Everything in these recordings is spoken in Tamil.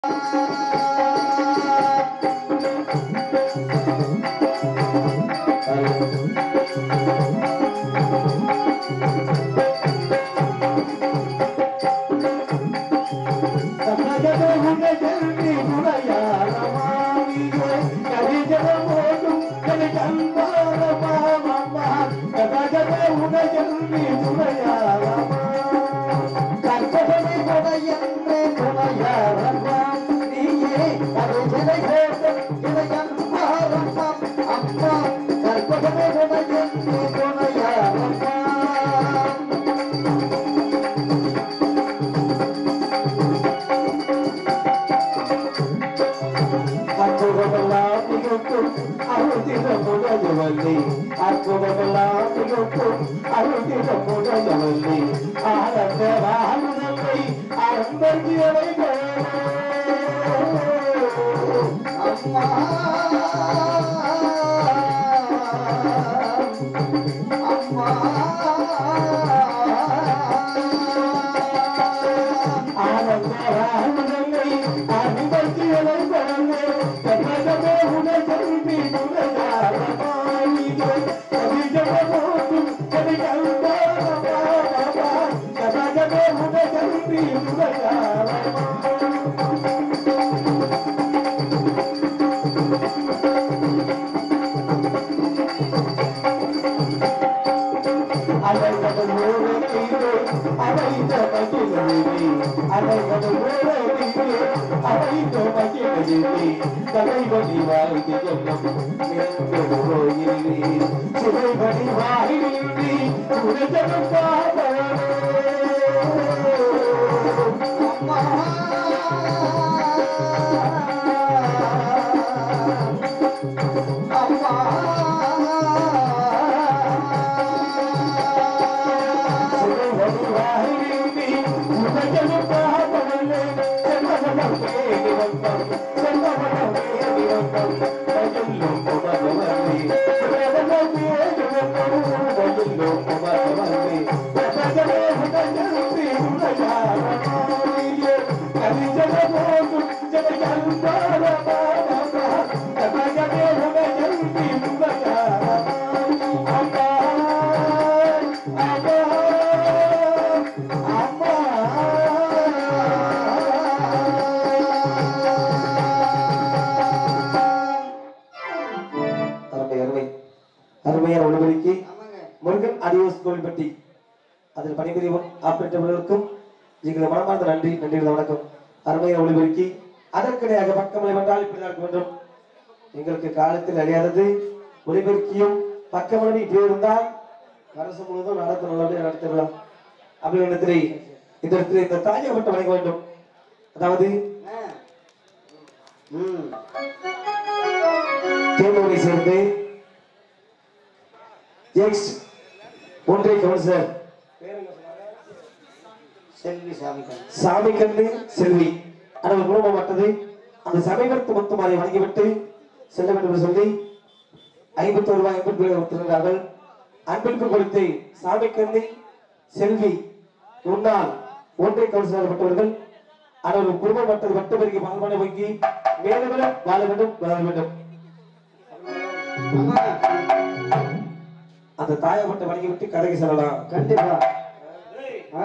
அருமை அருமை அருமையான ஒளிபெருக்கி முருகன் அடியோஸ் கோவில்பட்டி அதில் பணிபுரியும் ஆப்பரேட்டர்களுக்கும் எங்கள் மனமார்ந்த நன்றி நன்றி வணக்கம் அருமையான ஒளிபெருக்கி அதற்கிடையாக பக்கமலை வந்தால் இப்படி நடக்க வேண்டும் எங்களுக்கு காலத்தில் அழியாதது ஒளிபெருக்கியும் பக்கமலை இப்படி இருந்தால் அரசு முழுவதும் நடத்த நல்லபடியாக நடத்திடலாம் அப்படி இடத்திலே இந்த இடத்துல இந்த தாயை மட்டும் வணங்க வேண்டும் அதாவது தேனூரை சேர்ந்து எக்ஸ் ஒன்றிய கவுன்சிலர் செல்வி சாமிகள் சாமி கண்ணு செல்வி அவர் குடும்பம் மட்டது அந்த சமீபத்து மொத்தமாரை வழங்கிவிட்டு செல்ல வேண்டும் என்று சொல்லி ஐம்பத்தி ரூபாய் எண்பத்தி பேர் கொடுத்திருந்தார்கள் அன்பிற்கு கொடுத்து சாமி கண்ணி செல்வி முன்னாள் ஒன்றிய கவுன்சிலர் பட்டவர்கள் அவர் குடும்பம் மட்டது வட்டவருக்கு பால்மனை வங்கி மேலும் மேலும் வாழ வேண்டும் வாழ வேண்டும் ஆமா அந்த தாயை மட்டும் வழங்கிவிட்டு கடைக்கு செல்லலாம் கண்டிப்பா ஆ,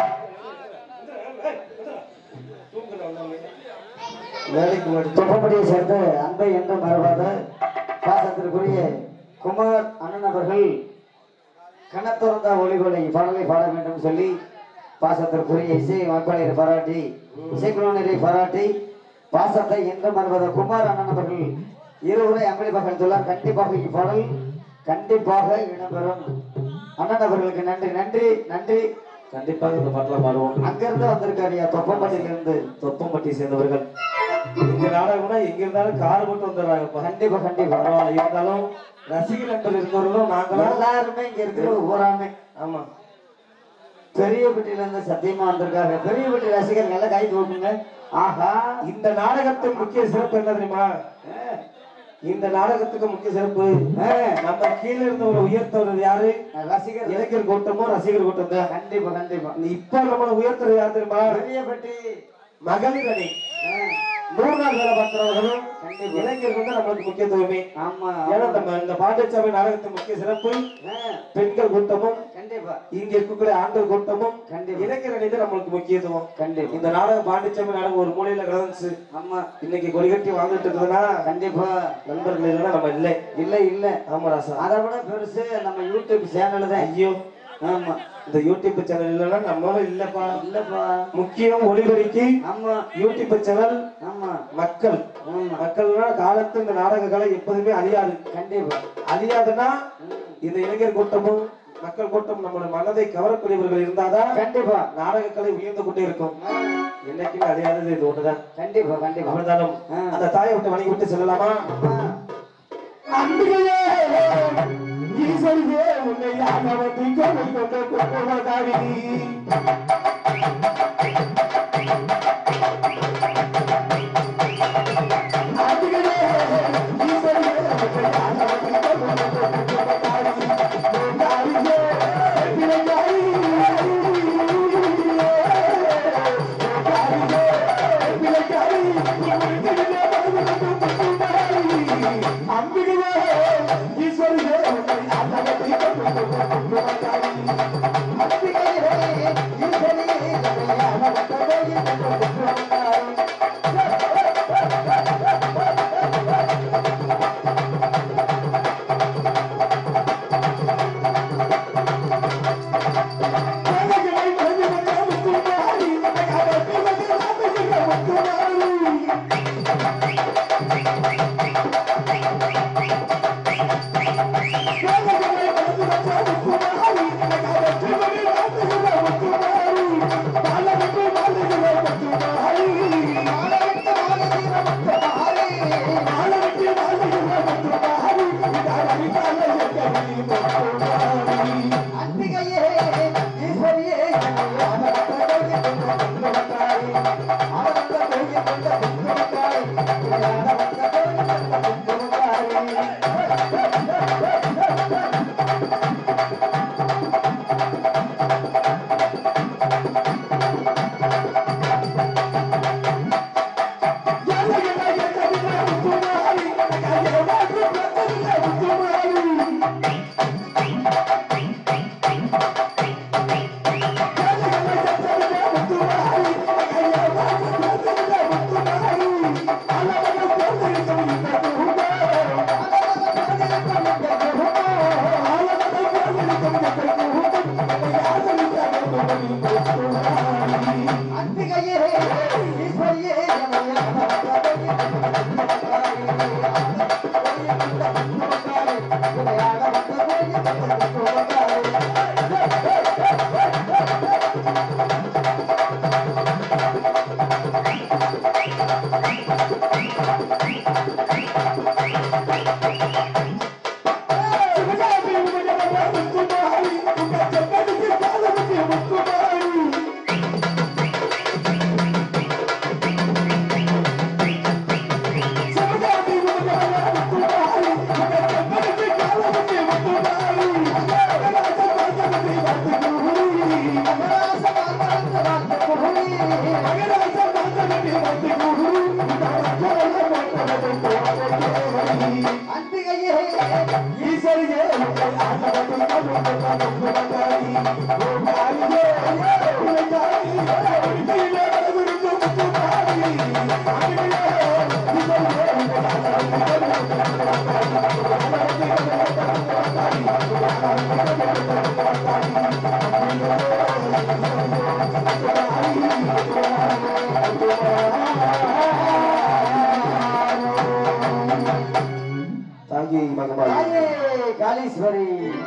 வேலைக்கு வரும் தொப்பம்படியை சேர்ந்த அன்பை என்றும் மறவாத பாசத்திற்குரிய குமார் அண்ணன் அவர்கள் கணத்துறந்த ஒளிகொலை பாடலை பாட வேண்டும் சொல்லி பாசத்திற்குரிய இசை வாக்காளரை பாராட்டி இசைக்குழுவினரை பாராட்டி பாசத்தை என்றும் மறவாத குமார் அண்ணன் அவர்கள் இருவரை அம்பளிப்பாக சொல்லார் கண்டிப்பாக இப்பாடல் கண்டிப்பாக இடம்பெறும் அண்ணன் அவர்களுக்கு நன்றி நன்றி நன்றி கண்டிப்பாக இந்த பாட்டெல்லாம் பாடுவோம் அங்கிருந்து வந்திருக்காருயா தொப்பம்பட்டியிலிருந்து தொப்பம்பட்டியை சேர்ந்தவர்கள் இங்க நாடகம்னா எங்க இருந்தாலும் கார் போட்டு வந்துடுறாங்கப்பா கண்டிப்பா கண்டிப்பா பரவாயில்ல இருந்தாலும் ரசிகர் நண்பர் இருந்தவர்களும் நாங்களும் எல்லாருமே இங்க இருக்கிற ஊராமே ஆமா பெரியப்பட்டியில இருந்து சத்தியமா வந்திருக்காங்க பெரியப்பட்டி ரசிகர்கள் எல்லாம் கை தூக்குங்க ஆஹா இந்த நாடகத்தின் முக்கிய சிறப்பு என்ன தெரியுமா இந்த நாடகத்துக்கு முக்கிய சிறப்பு நம்ம கீழ இருந்த ஒரு உயர்த்தவர் யாரு ரசிகர் இளைஞர் கூட்டமும் ரசிகர் கூட்டம் தான் கண்டிப்பா கண்டிப்பா இப்ப நம்மள உயர்த்துறது யார் தெரியுமா பெரியப்பட்டி மகளிர் அணி நூறு நாள் வேலை பார்க்கிறவர்களும் கண்டிப்பா. இளைஞர்கள் தான் நம்மளுக்கு முக்கியத்துவமே ஆமா ஏன்னா நம்ம இந்த பாண்டியசாமி நாடகத்தின் முக்கிய சிறப்பு ஆ, பெண்கள் கூட்டமும் கண்டிப்பா இங்க இருக்கக்கூடிய ஆண்கள் கூட்டமும் கண்டிப்பா. இளைஞர் அணி தான் நம்மளுக்கு முக்கியத்துவம் கண்டிப்பா இந்த நாடகம் பாண்டிச்சாமி நாடகம் ஒரு மூலையில கிடந்துச்சு ஆமா இன்னைக்கு கொடிகட்டி வாழ்ந்துட்டு இருக்குதுன்னா கண்டிப்பா நண்பர்கள் இல்லைன்னா நம்ம இல்லை இல்ல இல்ல ஆமா ராசா அதை விட பெருசு நம்ம யூடியூப் சேனல் தான் ஐயோ ஆமா இந்த யூடியூப் சேனல் இல்லைன்னா நம்மளும் இல்லப்பா இல்லப்பா முக்கியம் ஒளிபரிக்கு ஆமா யூடியூப் சேனல் ஆமா மக்கள் ஆமா மக்கள்னா காலத்து இந்த நாடக கலை எப்போதுமே அழியாது கண்டிப்பா அழியாதுன்னா ம், இந்த இளைஞர் கூட்டமும் மக்கள் கூட்டம் நம்மளுடைய மனதை கவரக்கூடியவர்கள் இருந்தாதான் கண்டிப்பா நாடக கலை உயர்ந்து கொண்டே இருக்கும் ஆ, என்னைக்குமே அழியாதது இது ஒண்ணுதான் கண்டிப்பா கண்டிப்பா அவர்தானும் ஆ. அந்த தாயை விட்டு வணங்கி விட்டு செல்லலாமா ஆமா. அன்பிலே ஈஸ்வரியே உன்னை ஆண்டவத்தை கோவை கொண்ட குப்பமதாரி அன்பிலே ஈஸ்வரியே உன்னை ஆண்டவத்தை கோவை கொண்ட குப்பமதாரி கோதாரியே பிள்ளையாரி கோதாரியே பிள்ளையாரி உன்னை அம்பிகையே ஈஸ்வரியே உன்னை ஆண்டவத்தை கோவை கொண்ட குப்பமதாரி அம்பிகையே, ஈஸ்வரியே, என்னை ஆண்டவத்தை கோயில் கொண்டு வந்தாய். மாலையிட்டு மாலை தீரமற்ற மகாரே. அம்பிகையே, ஈஸ்வரியே, என்னை ஆண்டவத்தை கோயில் கொண்டு வந்தாய். ஆண்டவத்தை கோயில் கொண்டு வந்தாய். என்னை ஆண்டவத்தை கோயில் கொண்டு வந்தாய். அம்பிகையே, ஈஸ்வரியே, என்னை ஆண்டவத்தை கோயில் கொண்டு வந்தாய். என்னை ஆண்டவத்தை கோயில் கொண்டு வந்தாய். அன்பிகையே ஈஸ்வரியே ஆண்டவத்தை தாங்கி மகமாய் தாயே காளீஸ்வரி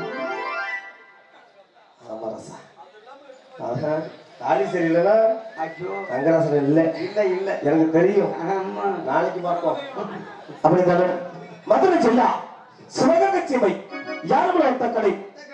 ஆமாரசா ஆஹா காளி சரியில்லைன்னா ஐயோ ரங்கராசன் இல்லை இல்ல இல்ல எனக்கு தெரியும் ஆமா நாளைக்கு பார்ப்போம் அப்படி தானே மதுரை ஜில்லா சிவகங்கை சீமை யாரும் தக்கடை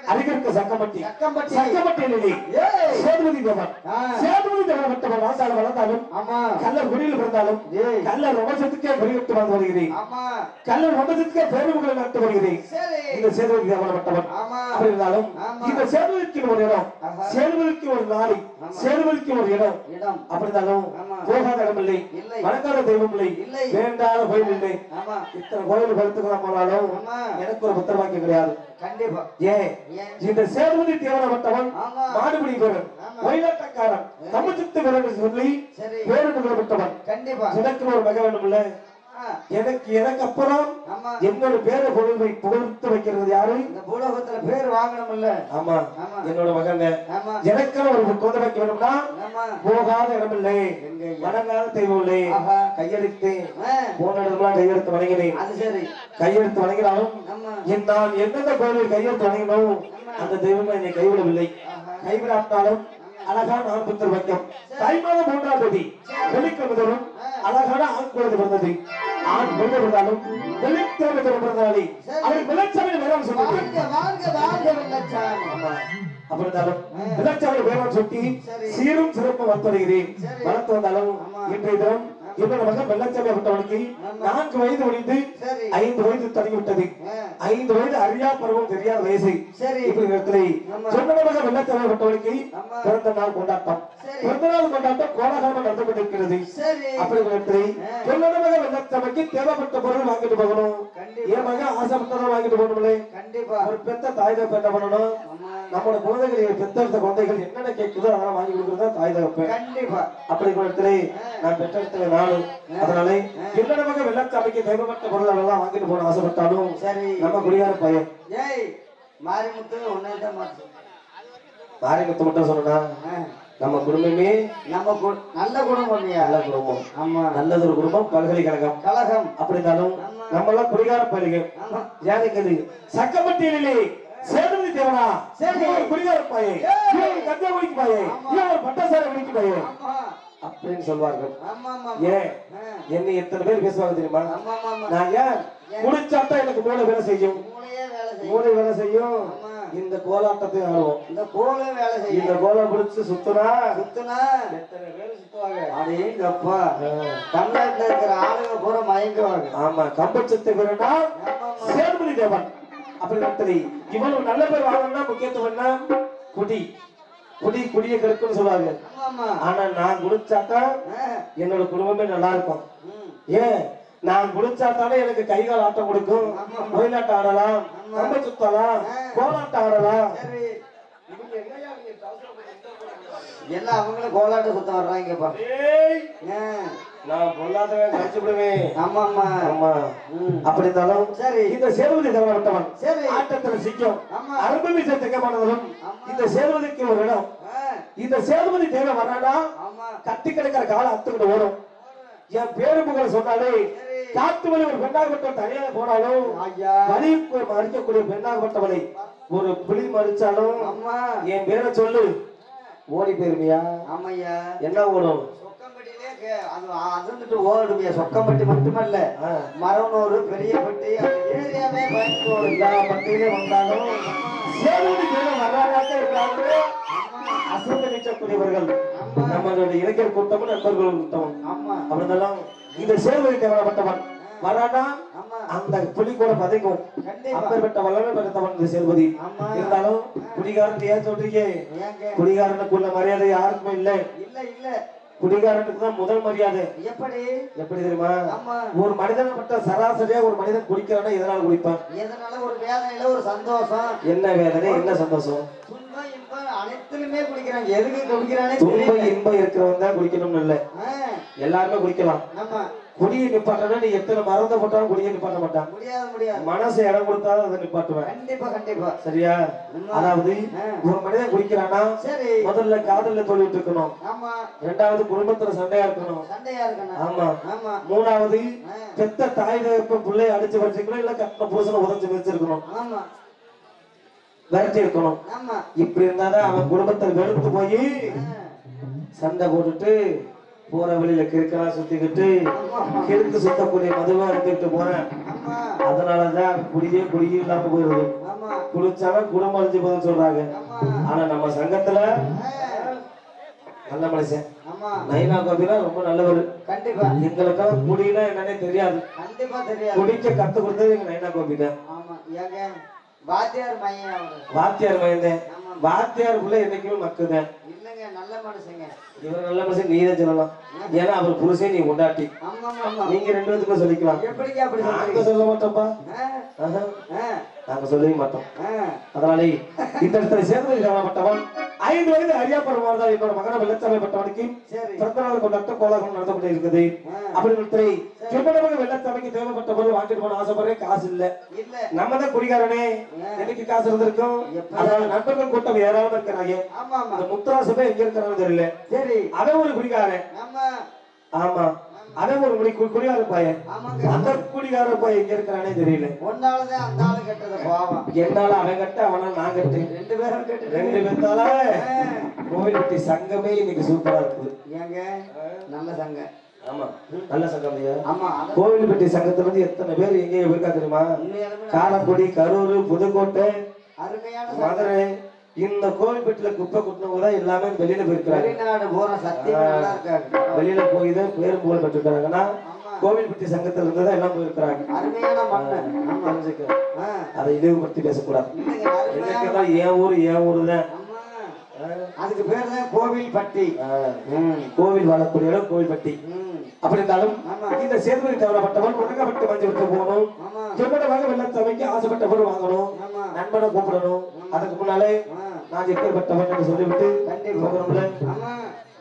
அருகிற்கு சக்கம்பட்டி சக்கம்பட்டி. சக்கம்பட்டி நிலை ஏய். சேதுபதி தேவன் ஆ. சேதுபதி தேவன் விட்டவன் வாசால வளர்ந்தாலும் ஆமா கல்லர் குடியில் பிறந்தாலும் ஏய். கல்லர் வம்சத்துக்கே குறிவிட்டு வந்து வருகிறேன் ஆமா கல்லர் வம்சத்துக்கே பெருமுகளை நடத்தி வருகிறேன் சரி இந்த சேதுபதி தேவன் விட்டவன் ஆமா அப்படி இருந்தாலும் ஆமா. இந்த சேதுபதிக்கு ஒரு இடம் ஆஹா. சேதுபதிக்கு ஒரு நாளை ஆமா. சேதுபதிக்கு ஒரு இடம் இடம் அப்படி இருந்தாலும் ஆமா. போகாத இடம் இல்லை இல்லை. வணங்காத தெய்வம் இல்லை இல்லை. வேண்டாத கோயில் இல்லை ஆமா இத்தனை கோயில் படுத்துக்கலாம் போனாலும் ஆமா. எனக்கு ஒரு புத்தர் வாக்கியம் கிடையாது கண்டிப்பா ஏன் ஏன்? இந்த சேதுபதி தேவனப்பட்டவன் ஆமா. மாடுபிடி வீரன் ஆமா. ஒயிலாட்டக்காரன் தமிழ்ச்சித்து வீரன் சொல்லி சரி பேரு புகழப்பட்டவன் கண்டிப்பா எனக்கு ஒரு மக வேண்டும்ல ஆ, எனக்கு எனக்கு அப்புறம் ஆமா என்னோட பேரை புகழ் வை- புகழ்த்து வைக்கிறது யாரு இந்த பூலோகத்துல பேர் வாங்கணும்ல ஆமா ஆமா. என்னோட மகன் ஆமா எனக்குன்னு ஒரு குழந்தை வைக்க வேணும்னா ஆமா போகாத இடமில்லை எங்க ஐயா? வணங்காத தெய்வம் இல்லை ஆஹா. கையெடுத்து ஆ, போன இடம்லாம் கையெடுத்து வணங்கினேன் அது சரி கையெடுத்து வணங்கினாலும் ஆமா என் நான் எந்தெந்த கோயிலில் கையெழுத்து வணங்கினோ அந்த தெய்வம் என்னை கைவிடவில்லை ஆஹா. கைவிடாட்டாலும் அழகான ஆண் புத்தர் வைக்கம் தை மாதம் மூன்றாம் தேதி வெள்ளிக்கிழமை தோறும் அழகான ஆண் குழந்தை பிறந்தது ஆண் குழந்தை பிறந்தாலும் வெள்ளிக்கிழமை தோறும் பிறந்தாலே அவர் விளைச்சலை வேறாம் சொன்னது வாழ்க வாழ்க வாழ்க வெள்ளச்சாமி ஆமா. அப்படி இருந்தாலும் விளைச்சலை வேறாம் சுட்டி சீரும் சிறப்பு வளர்த்துகிறேன் வளர்த்து வந்தாலும் இன்றைய தினம் என்னோட மகன் வெள்ளச்சாமி அப்பட்டவனுக்கு நான்கு வயது முடிந்து சரி ஐந்து வயது தொடங்கி விட்டது ஆ, ஐந்து வயது அறியா பருவம் தெரியாத வயசு சரி இப்படி நேரத்திலே ஆமா. சொன்னமாக வெள்ளத்தலை விட்டவனுக்கு ஆமா. பிறந்த நாள் கொண்டாட்டம் சரி. பிறந்த நாள் கொண்டாட்டம் கோலாகலமாக நடந்து கொண்டிருக்கிறது சரி அப்படி நேரத்திலே சொன்னமாக வெள்ளத்தமைக்கு தேவைப்பட்ட பொருள் வாங்கிட்டு போகணும் கண்டிப்பா என் மகன் ஆசைப்பட்டதை வாங்கிட்டு போகணும்லே கண்டிப்பா ஒரு பெத்த தாய் தகப்பன் என்ன பண்ணணும் ஆமா நம்மளோட குழந்தைகள் பெத்தெடுத்த குழந்தைகள் என்னென்ன கேட்குதோ அதெல்லாம் வாங்கி கொடுக்கறதா தாய் தகப்பன் கண்டிப்பா அப்படி இடத்துல நான் பெற்றெடுத்த நாள் அதனால என்னோட மகன் வெள்ளச்சாமிக்கு தேவைப்பட்ட பொருள் எல்லாம் வாங்கிட்டு போன ஆசைப்பட்டாலும் சரி நம்ம குடியார பையன் ஏய் மாரிமுத்து ஒன்னே தான் மாத்து மாரிமுத்து மட்டும் சொன்னா நம்ம குடும்பமே நம்ம கு- நல்ல குடும்பம் இல்லையா நல்ல குடும்பம் ஆமா நல்லது ஒரு குடும்பம் பல்கலைக்கழகம் கழகம் அப்படி இருந்தாலும் நம்ம எல்லாம் குடிகார பயிர்கள் ஆமா யாருக்குது சக்கம்பட்டியிலே சேதுபதி தேவனா சரி. இவன் ஒரு குடிகார பையன் இவன் ஒரு கஞ்சா குடிக்கு பையன் இவன் ஒரு பட்டசார குடிக்கு பையன் ஆமா அப்படின்னு சொல்வார்கள் ஆமா ஆமா ஏன் என்னை எத்தனை பேர் பேசுவாங்க தெரியுமா ஆமா ஆமா ஆமா நான் ஏன் குடிச்சாத்தான் எனக்கு மூளை வேலை செய்யும் மூளையே வேலை செய்யும் மூளை வேலை செய்யும் ஆமா. இந்த கோலாட்டத்தை ஆடுவோம் இந்த கோலே வேலை இந்த செய்யும் கோலை பிடிச்சு சுத்துனா சுத்துனா எத்தனை பேர் சுத்துவாங்க அடேங்கப்பா தமிழ்நாட்டுல இருக்கிற ஆளுங்க பூரா மயங்குவாங்க ஆமா கம்பச்சத்தை பெறனா ஆமா ஆமா சேதுபதி தேவன் அப்படி நடத்தலை இவ்வளவு நல்ல பேர் வாங்கணும்னா முக்கியத்துவம் என்ன குடி குடி குடிய கெடுக்குன்னு சொல்லுவாங்க ஆமா ஆனா நான் குடிச்சாக்கா ஆ, என்னோட குடும்பமே நல்லா இருக்கும் ம். ஏன் நான் குடிச்சாத்தானே எனக்கு கை கால் ஆட்டம் கொடுக்கும் ஒயிலாட்டம் ஆடலாம் கம்ப சுத்தலாம் கோலாட்டம் ஆடலாம் சரி எல்லாம் அவங்களும் கோலாட்ட சுத்தம் வர்றாங்கப்பா ஏய், ஆ, நான் பொல்லாதவன் கழிச்சு விடுவேன் ஆமா ஆமா ஆமா ம். அப்படி இருந்தாலும் சரி இந்த சேதுபதி தவறப்பட்டவன் சரி ஆட்டத்துல சிக்கும் ஆமா அனுபவிச்ச திக்கமானவரும் இந்த சேதுபதிக்கு ஒரு இடம் ஆ, இந்த சேதுபதி தேவை வரானா ஆமா கட்டி கிடக்கிற காலம் அத்துக்கிட்டு ஓடும் என் பேரு புகழ் சொன்னாலே சரி காத்து வழி ஒரு பெண்ணாகப்பட்ட தனியாக போனாலும் ஐயா வழி மறிக்கக்கூடிய பெண்ணாகப்பட்டவளை ஒரு புலி மறிச்சாலும் அம்மா என் பேரை சொல்லு ஓடி போயிருமியா ஆமையா என்ன ஓடும் சொக்கம்பட்டியிலே கே- அது அது வந்துட்டு ஓடுமையா சொக்கம்பட்டி மட்டுமல்ல ஆ. மரவனூர் பெரியப்பட்டி அந்த ஏரியாவே பயந்து ஓடும் எல்லா பட்டியலே வந்தாலும் சேதுபதி தேவை வராதாக இருக்கிறாங்க அசுர நீச்சக்கூடியவர்கள் நம்மளுடைய இளைஞர் கூட்டமும் நண்பர்கள் கூட்டமும் ஆமா அப்படின்னாலும் இந்த சேதுபதி தேவனப்பட்டவன் வரானா ஆமா அந்த புலி கூட பதைக்கும் கண்டிப்பா அப்பேற்பட்ட வல்லமை பெருத்தவன் இந்த சேதுபதி ஆமா. இருந்தாலும் குடிகாரன் ஏன் சொல்றீங்க ஏங்க குடிகாரனுக்குள்ள மரியாதை யாருக்குமே இல்லை இல்ல இல்ல குடிகாரனுக்கு தான் முதல் மரியாதை எப்படி எப்படி தெரியுமா ஆமா ஒரு மனிதனை மட்டும் சராசரியா ஒரு மனிதன் குடிக்கிறானா எதனால குடிப்பான் எதனால ஒரு வேதனையில ஒரு சந்தோஷம் என்ன வேதனை என்ன சந்தோஷம் துன்பம் இன்பம் அனைத்துலயுமே குடிக்கிறாங்க எதுக்கு குடிக்கிறானே துன்ப தெரியல இன்பம் இருக்கிறவன் தான் குடிக்கணும்னு இல்ல ஆ, எல்லாருமே குடிக்கலாம் ஆமா குடியை நிப்பாட்டனா நீ எத்தனை மறந்த போட்டாலும் குடியை நிப்பாட்ட மாட்டான் முடியாது முடியாது மனசு இடம் கொடுத்தாலும் அதை நிப்பாட்டுவேன் கண்டிப்பா கண்டிப்பா சரியா ஆமா. அதாவது ஆ. ஒரு மனிதன் குடிக்கிறானா சரி முதல்ல காதல்ல தோல்விட்டு இருக்கணும் ஆமா ரெண்டாவது குடும்பத்துல சண்டையா இருக்கணும் சண்டையா இருக்கணும் ஆமா ஆமா மூணாவது ஆ, பெத்த தாய் தகப்ப பிள்ளைய அடிச்சு வச்சிருக்கணும் இல்ல கட்டின பூசணம் உதஞ்சு வச்சிருக்கணும் ஆமா விரட்டி இருக்கணும் ஆமா இப்படி இருந்தாதான் அவன் குடும்பத்தை வெறுத்து போய் ஆ, சண்டை போட்டுட்டு போற வழியில கிறுக்கெல்லாம் சுத்திக்கிட்டு கிறுக்கு சுத்தக்கூடிய மதுவா எடுத்துக்கிட்டு போறேன் ஆமா அதனாலதான் குடியே குடியே இல்லாம போயிருது ஆமா ஆமா குடிச்சாலும் குடும்பம் அழிஞ்சு போகுதுன்னு சொல்றாங்க ஆமா ஆனா நம்ம சங்கத்துல ஆ, நல்ல மனுஷன் ஆமா நைனா கோபினா ரொம்ப நல்லவர் கண்டிப்பா எங்களுக்கெல்லாம் குடினா என்னன்னே தெரியாது கண்டிப்பா தெரியாது குடிக்க கத்து கொடுத்தது எங்க நைனா கோபி தான் ஆமா ஏங்க வாத்தியார் மையம் அவரு வாத்தியார் மயந்தேன் ஆமா வாத்தியாருக்குள்ள என்னைக்குமே மக்குதேன் இல்லைங்க நல்ல மனுஷங்க இவர் நல்ல மனுஷன் நீதான் சொல்லலாம் ஏன்னா அவர் புருஷன் நீ கொண்டாட்டி ஆமா ஆமா ஆமா நீங்க ரெண்டு பேத்துக்கும் சொல்லிக்கலாம் எப்படிங்க அப்படி நாங்க சொல்றீங்க சொல்ல மாட்டோம்ப்பா ஆ, ஆஹா, ஆ, நாங்க சொல்லவே மாட்டோம் ஆ. அதனாலே இந்த இடத்துல சேர்ந்து காணப்பட்டவன் ஐந்து வயது அறியாப்படுவார்கள் என்னோட மகன வெள்ளச்சமைப்பட்டவனுக்கு சரி பிறந்த நாள் கொண்டாட்ட கோலாகலம் நடத்தப்பட்டு இருக்குது ஆ, அப்படி ஒருத்தரை திருமணமாக வெள்ளச்சமைக்கு தேவைப்பட்ட பொருள் வாங்கிட்டு போன ஆசைப்படுறேன் காசு இல்ல இல்ல நம்ம தான் குடிகாரனே எனக்கு காசு இருந்திருக்கும் எப்ப? அதனால நண்பர்கள் கூட்டம் ஏறாம இருக்கிறாங்க ஆமா ஆமா அந்த முத்துராசபை எங்க இருக்கிறான்னு தெரியல சரி அவன் ஒரு குடிகாரன் ஆமா ஆமா அவன் ஒரு குடி கு- குடிகார பையன் ஆமாங்க அந்த குடிகார பையன் எங்க இருக்கிறானே தெரியல ஒன்னாலதான் அந்த ஆளு கெட்டது பாவம் என்னால அவன் கட்ட அவனால நான் கட்டு ரெண்டு பேரும் கெட்டது ரெண்டு பேர்த்தால கோவில்பட்டி சங்கமே இன்னைக்கு சூப்பரா இருக்குது ஏங்க நல்ல சங்க ஆமா நல்ல சங்கம் ஐயா ஆமா அது கோவில்பட்டி சங்கத்துல இருந்து எத்தனை பேர் எங்க இருக்கா தெரியுமா உண்மையாலுமே காலக்குடி கரூர் புதுக்கோட்டை அருமையான சங்கம். மதுரை இந்த கோவில்பட்டியில குப்பை குட்டினவங்க தான் எல்லாமே வெளியில போயிருக்கிறாங்க வெளிநாடு போற சத்தியமா நல்லா இருக்காங்க வெளியில போய் தான் பேரும் புகழ் பெற்றிருக்காங்கன்னா ஆமா கோவில்பட்டி சங்கத்துல இருந்து தான் எல்லாம் போயிருக்கிறாங்க அருமையான மண்ணு ஆமா தெரிஞ்சுக்க ஆ, அதை இழிவுபடுத்தி பேசக்கூடாது இல்லைங்க அருமையான எனக்கு தான் என் ஊரு என் ஊரு தான் ஆமா அதுக்கு பேர் தான் கோவில் பட்டி ம், கோவில் வாழக்கூடிய இடம் கோவில்பட்டி ம், அப்படி இருந்தாலும் ஆமா இந்த சேதுபதி தவறப்பட்டவன் உணக்கப்பட்டு மஞ்சள் விட்டு போகணும் ஆமா சொன்னதாக வெள்ளத்தமைக்கு ஆசைப்பட்ட பொருள் வாங்கணும் ஆமா நண்பனை கூப்பிடணும் அதுக்கு முன்னாலே ஆ, நான் எப்பேற்பட்டவன் என்று சொல்லிவிட்டு கண்டிப்பா. போகணும்ல ஆமா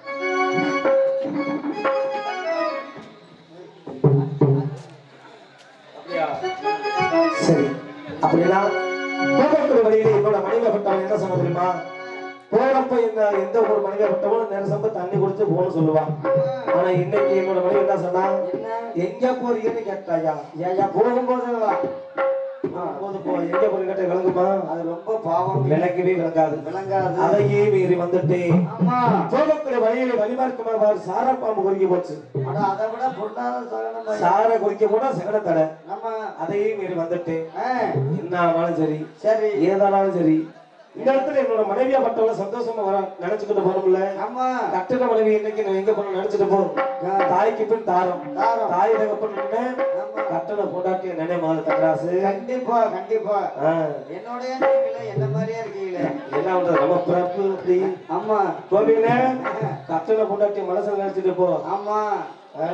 சரி அப்படின்னா போகக்கூடிய வழியில என்னோட மனைவிப்பட்டவன் என்ன சொன்ன தெரியுமா போறப்ப இந்த எந்த ஒரு மனைவிப்பட்டவனும் நேரசம்ப தண்ணி குடிச்சு போகணும்னு சொல்லுவான் ஆனா இன்னைக்கு என்னோட மனைவி என்ன சொன்னா என்ன எங்க போறீங்கன்னு கேட்டாயா ஐயா போகும்போது வா. போது போ எங்க போறீங்க கேட்ட விளங்குமா அது ரொம்ப பாவம் விளக்கவே விளங்காது விளங்காது அதையே மீறி வந்துட்டு ஆமா போகக்கூடிய வழியில வழிமார்க்கமா பாரு சாரப்பாம்பு குறிக்க போச்சு அட அதை விட பொருளாதார சகனம் ஐயா. சார குறிக்க கூட சகன தடை ஆமா அதையும் மீறி வந்துட்டு ஆ, என்ன ஆனாலும் சரி சரி ஏதானாலும் சரி இந்த இடத்துல என்னோட மனைவியா பட்டவள சந்தோஷமா வர நினைச்சுக்கிட்டு போறோம்ல ஆமா கட்டுன மனைவி இன்னைக்கு நான் எங்க போன நினைச்சிட்டு போறோம் ஆ, தாய்க்கு பின் தாரம் தாரம். தாய் தகப்பன் ஆமா. கட்டண போட்டாட்டி நினை மாத தகராசு கண்டிப்பா கண்டிப்பா ஆ, என்னோடய இருக்கீங்களே என்ன மாதிரியே இருக்கீங்களே என்ன பண்றது நம்ம பிறப்பு அப்படி ஆமா கோவில கட்டண போட்டாட்டி மனசுல நினைச்சிட்டு போ ஆமா ஆ,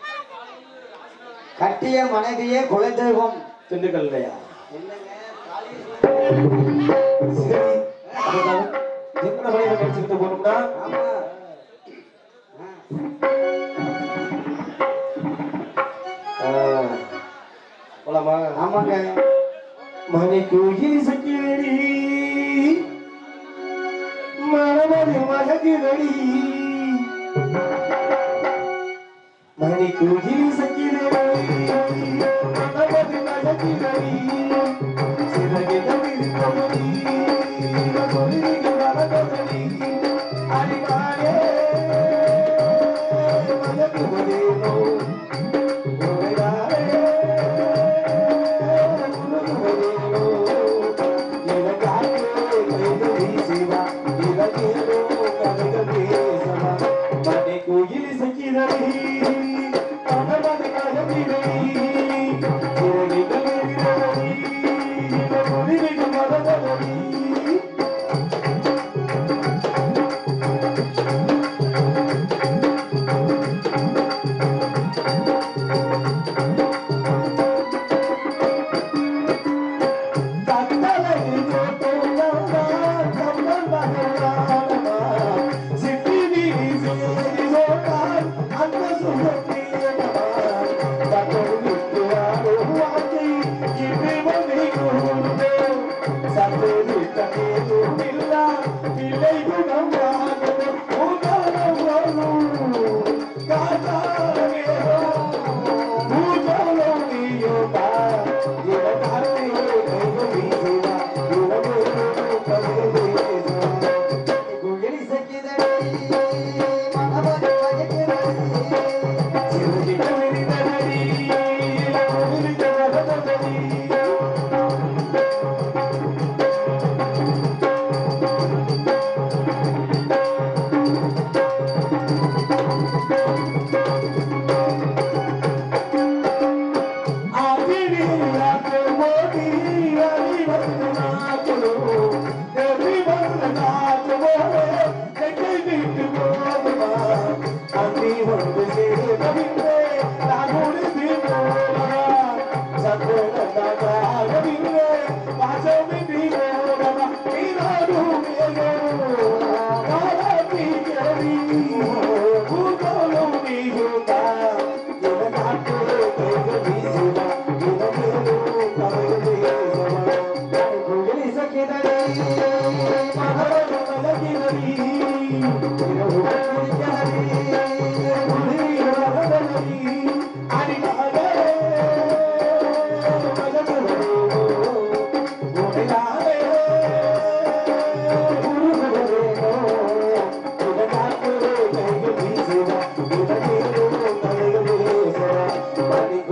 கட்டிய மனைவியே குலை தெய்வம் திண்டுக்கல் இல்லையா என்னங்க தாலியை சரி அப்படிதான் எத்தனை மனைவி நினைச்சுக்கிட்டு போனோம்னா ஆமா ஆ, ஆ, போலாமா ஆமாங்க மணி கோயில் சக்கிரடி மனமதி மககிரடி மணி கோயில் சக்கிரடி மனமதி மககிரடி சிறகி தமிழ் கொடி கொடிக்கு வரதடி அடிமாயே மககுமதேனோ குகிலி சக்கிதடி மனமதி மயக்கிறடி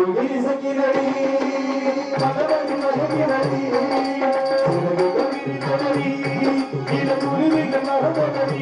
குயில் இசைக்கிறடி மனதில் மயக்கிறடி சிறகுகள் விரித்தடி இளங்குருவிகள் மறந்தடி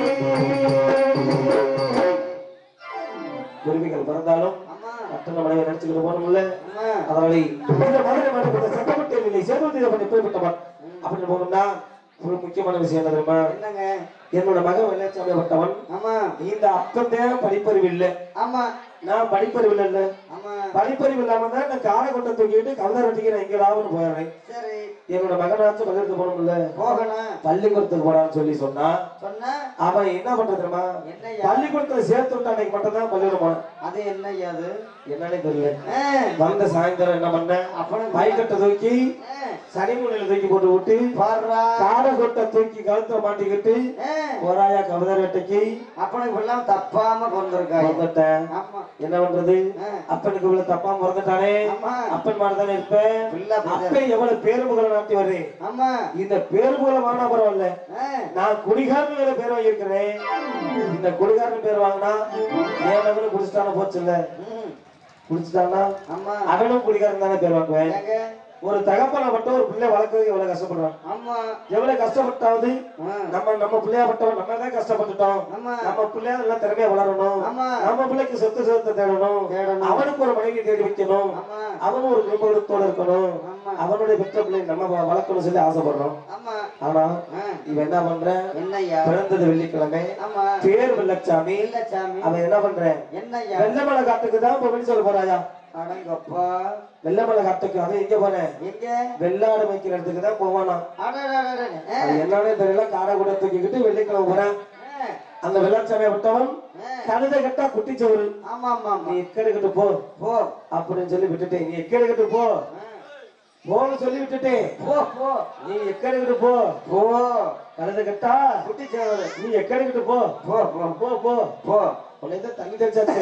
குருவிகள் பிறந்தாலும் ஆமா அத்தனை மனைவி நினைச்சுக்கிட்டு போகணும்ல ஆமா அதனால இந்த மதுரை மண்டபத்தை சட்டப்பட்ட நிலை சேர்வதற்கு பண்ணி எப்படிப்பட்டவன் அப்படின்னு போகணும்னா ஒரு முக்கியமான விஷயம் என்ன தெரியுமா என்னங்க என்னோட மகன் வெள்ளாச்சாமியப்பட்டவன் ஆமா இந்த அப்பந்தான் படிப்பறிவு இல்லை ஆமா நான் படிப்பறிவு இல்ல ஆமா படிப்பறிவு இல்லாம தான் நான் காரை கொட்ட தூக்கிட்டு கவிதை ரொட்டிக்கு நான் எங்கேயாவது போயிடுறேன் சரி என்னோட மகனாச்சும் பள்ளிக்கூடத்துக்கு போகணும்ல போகணும் பள்ளிக்கூடத்துக்கு போறான்னு சொல்லி சொன்னா சொன்ன அவன் என்ன பண்றது தெரியுமா என்னய்யா பள்ளிக்கூடத்துல சேர்த்து விட்டா அன்னைக்கு மட்டும் தான் பள்ளிக்கூடம் போனான் அது என்னய்யா அது என்னன்னே தெரியல ஆ, வந்த சாயந்தரம் என்ன பண்ண அப்பனும் பைக்கட்டை தூக்கி ஆ, சனி மூலையில தூக்கி போட்டு விட்டு பாருடா காடை கொட்டை தூக்கி கழுத்துல மாட்டிக்கிட்டு ஆ, போராயா கவிதை வேட்டைக்கு அப்பனுக்கு இப்பெல்லாம் தப்பாம கொண்டிருக்காங்க வந்துட்டேன் ஆமா என்ன பண்றது ஆ, அப்பனுக்கு இவ்வளவு தப்பா மறந்துட்டானே ஆமா அப்பன் மாதிரி தானே இருப்பேன் பிள்ளை அப்படிதான். அப்பன் எவ்வளவு பேருமுகளை நாட்டி வர்றேன் ஆமா இந்த பேருமுகளை வாங்கினா பரவாயில்ல ஆ, நான் குடிகாரன் வேற பேர் வாங்கியிருக்கிறேன் இந்த குடிகாரன் பேர் வாங்கினா என் மகனும் குடிச்சிட்டான போச்சு இல்ல ம், குடிச்சிட்டானா ஆமா அவனும் குடிகாரன் தானே பேர் வாங்குவேன் ஏங்க ஒரு தகப்பனை மட்டும் ஒரு பிள்ளை வளர்க்கறதுக்கு எவ்வளவு கஷ்டப்படுறான் ஆமா எவ்வளவு கஷ்டப்பட்டாவது ஆ, நம்ம நம்ம பிள்ளையா பட்டோம் நம்ம தான் கஷ்டப்பட்டுட்டோம் ஆமா நம்ம பிள்ளையா நல்லா திறமையா வளரணும் ஆமா. நம்ம பிள்ளைக்கு சொத்து சொத்தை தேடணும் தேடணும். அவனுக்கு ஒரு மனைவி தேடி வைக்கணும் ஆமா அவனும் ஒரு குடும்பத்தோட இருக்கணும் ஆமா அவனுடைய பெற்ற பிள்ளை நம்ம வ- வளர்க்கணும் சொல்லி ஆசைப்படுறோம் ஆமா ஆனா ஆ, இவன் என்ன பண்ற என்னய்யா பிறந்தது வெள்ளிக்கிழமை ஆமா பேர் வெள்ளச்சாமி இல்ல சாமி அவன் என்ன பண்றேன் என்னய்யா வெள்ளமலை காட்டுக்கு தான் இப்ப வெளி சொல்ல போறாயா அடங்கப்பா வெள்ளமலை காட்டுக்கு அவன் எங்க போனேன் எங்க வெள்ளாடு வைக்கிற இடத்துக்கு தான் போவானா அடடடடட. ஆ, அது என்னன்னே தெரியல காடை கூட தூக்கிக்கிட்டு வெள்ளிக்கிழமை போறேன் ஆ, அந்த வெள்ளாச்சாமியை விட்டவன் ஆ. கழுதை கட்டா குட்டிச்சவரு ஆமா ஆமா நீ ஆமா எக்கெடுக்கிட்டு போ போ அப்படின்னு சொல்லி விட்டுட்டேன் நீ எக்கெடுக்கிட்டு போ ஆ, போன்னு சொல்லி விட்டுட்டேன் போ போ நீ எக்கெடுக்கிட்டு போ போ கழுதை கட்டா குட்டிச்சவரு நீ எக்கெடுக்கிட்டு போ போ போ போ போ போ உன்னை தான் தண்ணி தெளிச்சாச்சு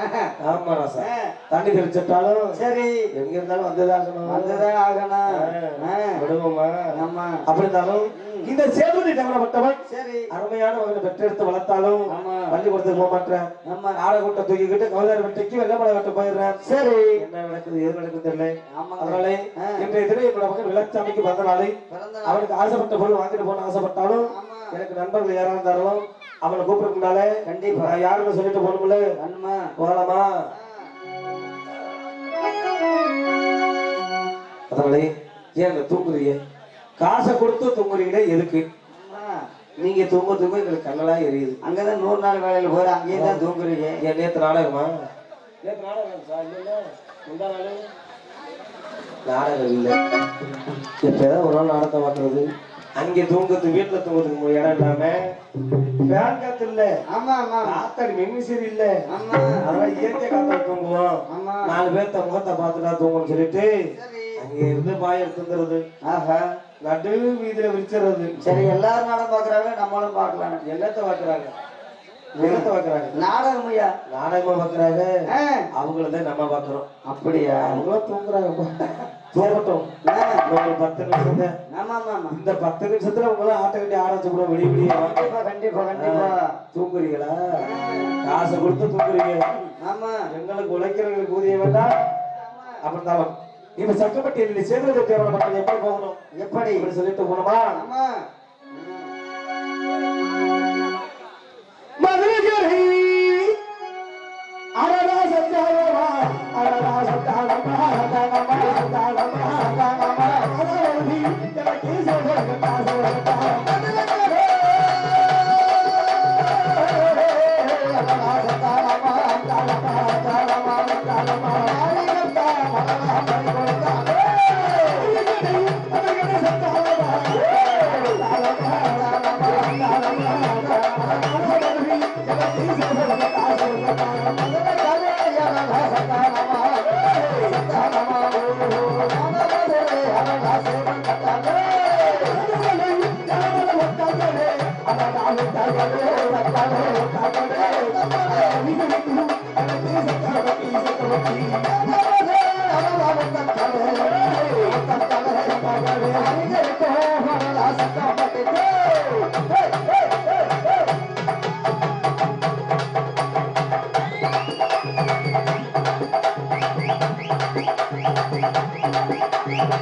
ஆமா ராசா ஆ, தண்ணி தெளிச்சிட்டாலும் சரி எங்க இருந்தாலும் வந்துதான் வந்துதான் ஆகணும் ஆ, விடுவோமா ஆமா அப்படி இருந்தாலும் இந்த சேதுபதி தவறப்பட்டவன் சரி அருமையான மகனை பெற்றெடுத்து வளர்த்தாலும் ஆமா பள்ளிக்கூடத்துக்கு போக மாட்டேன் ஆமா ஆடை கூட்ட தூக்கிக்கிட்டு கவிதார் வெட்டைக்கு வெள்ளமலை வெட்ட போயிடுறேன் சரி என்ன நடக்குது எது நடக்குது தெரியல ஆமாங்க அதனால ஆ. இன்றைய தினம் என்னோட மகன் விளச்சாமிக்கு பிறந்த நாளை பிறந்த நாள். அவனுக்கு ஆசைப்பட்ட பொருள் வாங்கிட்டு போன ஆசைப்பட்டாலும் ஆமா எனக்கு நண்பர்கள் யாரா இருந்தாலும் அவனை கூப்பிட முன்னால கண்டிப்பா நான் யாருன்னு சொல்லிட்டு போகணும்ல நன்மா போகலாமா அதனால ஏன் இந்த தூங்குறீங்க காசை கொடுத்து தூங்குறீங்களே எதுக்கு நீங்க தூங்க தூங்க எங்களுக்கு கண்ணெல்லாம் எரியுது அங்கதான் நூறு நாள் வேலையில போற அங்கேயே தான் தூங்குறீங்க ஏன் நேத்து நாடகமா நேத்து நாடகம் சார் இல்ல முந்தா நாள் நாடகம் இல்ல எப்பயாவது ஒரு நாள் நாடகம் பார்க்கறது அங்கே தூங்குறது வீட்டுல தூங்குறதுக்கு இடம் இல்லாம ஃபேன் காத்து இல்ல ஆமா ஆமா காத்தாடி மின்விசிறி இல்ல ஆமா அதனால இயற்கை காத்தாடி தூங்குவோம் ஆமா நாலு பேர்த்த முகத்தை பார்த்துட்டா தூங்கணும்னு சொல்லிட்டு சரி அங்க இருந்து பாய எடுத்துறது ஆஹா நடு வீதியில விரிச்சிடுறது சரி எல்லாரும் நாளும் பாக்குறாங்க நம்மளும் பாக்கலாம் என்னத்தை பாக்குறாங்க என்னத்தை பாக்குறாங்க நாடகம் ஐயா நாடகமா பாக்குறாங்க ஆ, அவங்கள தான் நம்ம பாக்குறோம் அப்படியா அவங்களும் தூங்குறாங்க தூங்கட்டும் ஆ, இன்னும் ஒரு பத்து நிமிஷம் தான். ஆமா ஆமா ஆமா இந்த பத்து நிமிஷத்துல உங்களாம் ஆட்ட கட்டி ஆட வச்சு கூட விடிய விடிய கண்டிப்பா கண்டிப்பா கண்டிப்பா தூங்குறீங்களா காசை கொடுத்து தூங்குறீங்க ஆமா எங்களுக்கு உழைக்கிறவங்களுக்கு ஊதியம் வேண்டாம் அப்படின்னாலும் இப்ப சக்கப்பட்டி சேர்ந்து தேவையான மக்கள் எப்படி போகணும் எப்படி இப்படி சொல்லிட்டு போனோமா ஆமா மதுரை அழகா சந்தானமா அழகா சந்தானமா சந்தானமா சந்தானமா சந்தானமா அழகி எனக்கு சோகத்தா சோகத்தா அழகா சந்தானமா சந்தானமா சந்தானமா சந்தானமா அழகா மலரா Hey!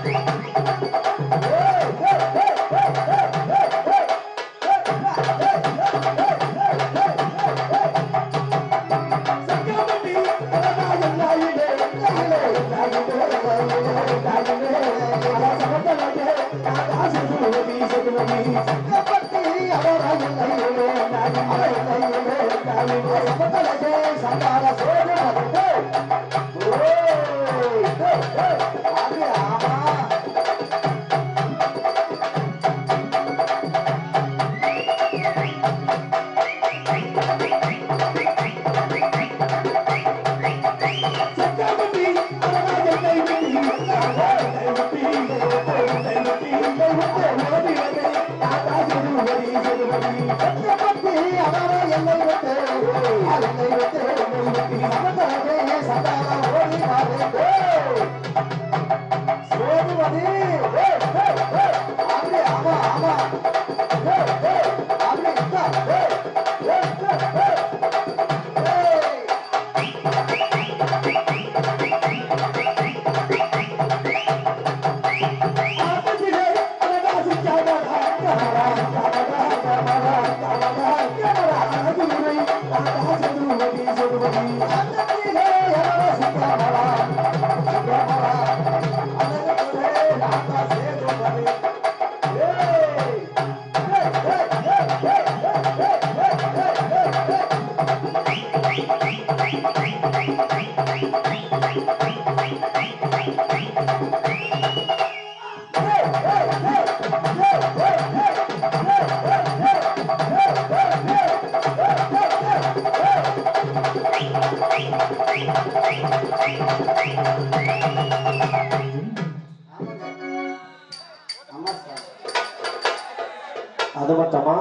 அது மட்டுமா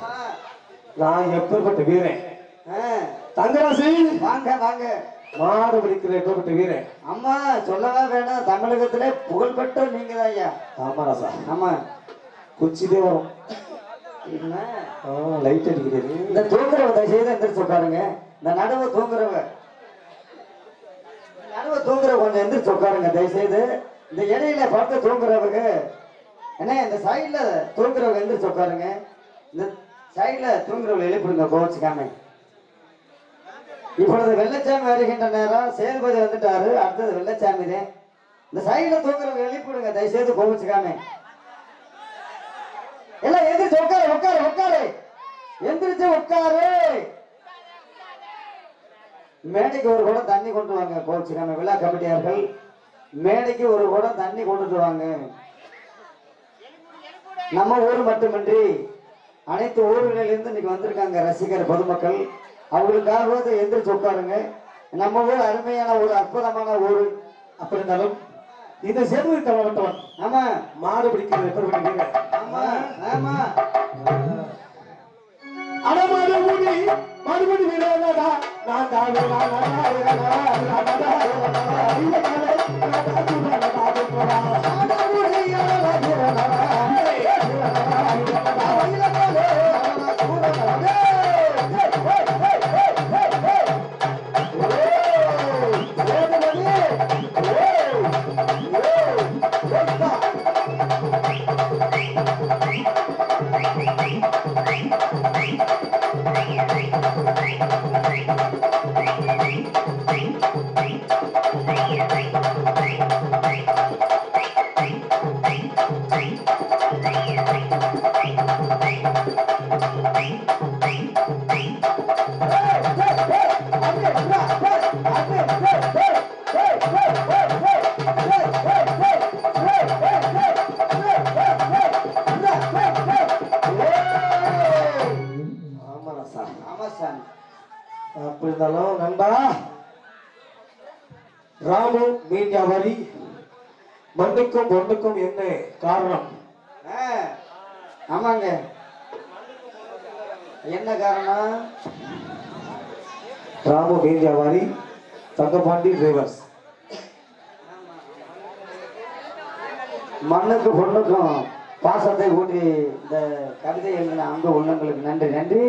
நான் எப்பேற்பட்ட வீரன் தங்கராசி வாங்க வாங்க மாடு பிடிக்கிற எப்பேற்பட்ட வீரன் அம்மா சொல்லவே வேணாம் தமிழகத்திலே புகழ்பெற்ற நீங்க தான் ஐயா ஆமா ராசா ஆமா குச்சிலே வரும் என்ன லைட் அடிக்கிறது இந்த தூங்குறவ தயவு செய்து எந்திரிச்சு உட்காருங்க இந்த நடுவு தூங்குறவ நடுவு தூங்குறவ கொஞ்சம் எந்திரிச்சு உட்காருங்க தயவு செய்து இந்த இடையில பார்த்து தூங்குறவங்க என்ன இந்த சைடுல தூங்குறவங்க எந்திரிச்சு உட்காருங்க இந்த சைடுல தூங்குறவங்க எழுப்பிடுங்க கோவச்சுக்காம இப்பொழுது வெள்ளச்சாமி வருகின்ற நேரம் சேதுபதி வந்துட்டாரு அடுத்தது வெள்ளச்சாமி தான் இந்த சைடுல தூங்குறவங்க எழுப்பிடுங்க தயவு செய்து கோவச்சுக்காம எல்லாம் எந்திரிச்சு உட்காரு உட்காரு உட்காரு எந்திரிச்சு உட்காரு மேடைக்கு ஒரு குடம் தண்ணி கொண்டு வாங்க கோச்சுக்காம விழா கமிட்டியார்கள் மேடைக்கு ஒரு குடம் தண்ணி கொண்டுட்டு வாங்க நம்ம ஊர் மட்டுமின்றி அனைத்து ஊர்களிலிருந்து இன்னைக்கு வந்திருக்காங்க ரசிகர் பொதுமக்கள் அவங்களுக்காக எந்திரிச்சு உட்காருங்க நம்ம ஊர் அருமையான ஒரு அற்புதமான ஊர் அப்படி இருந்தாலும் இந்த சேதுவை தமிழகத்தவன் ஆமா மாடு பிடிக்கிற எப்பேற்பட்ட வீரன் ஆமா ஆமா அட மறுபடி மறுபடி வீரனடா நான் தான் ஆமா சார் ஆமா சாமி அப்படி இருந்தாலும் நண்பா ராமு மீன் வியாபாரி மண்ணுக்கும் பொண்ணுக்கும் என்ன காரணம் ஆ, ஆமாங்க என்ன காரணம் ராமு மீன் வியாபாரி தங்கபாண்டி டிரைவர்ஸ் மண்ணுக்கு பொண்ணுக்கும் பாசத்தை ஊட்டி இந்த கவிதை எழுதின அன்பு உள்ளங்களுக்கு நன்றி நன்றி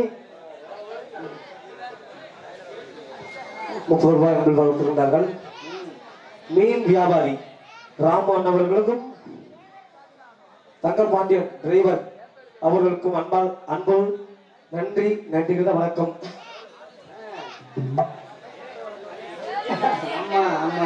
முப்பது ரூபாய் என்பது வகுத்திருந்தார்கள் மீன் வியாபாரி ராமு அண்ணவர்களுக்கும் தங்கபாண்டியன் டிரைவர் அவர்களுக்கும் அன்பால் அன்போடு நன்றி நன்றி வணக்கம் ஆமா ஆமா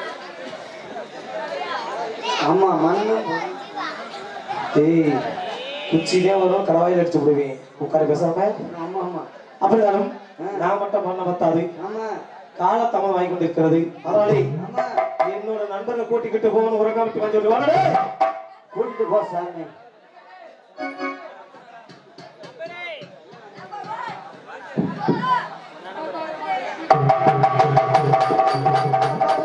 ஆமா மண்ணு ஏய் குச்சிலே வரும் கடவாயில் அடிச்சு விடுவேன் உட்கார பேசாம ஆமா ஆமா அப்படினாலும் நான் மட்டும் பண்ண பத்தாது ஆமா காலத்தமம் வாங்கி கொண்டிருக்கிறது அதனாலே ஆமா என்னோட நண்பர்களை கூட்டிக்கிட்டு போகணும் உறங்க விட்டு வந்து வாங்கடே கூட்டிட்டு போ சாமி ஆ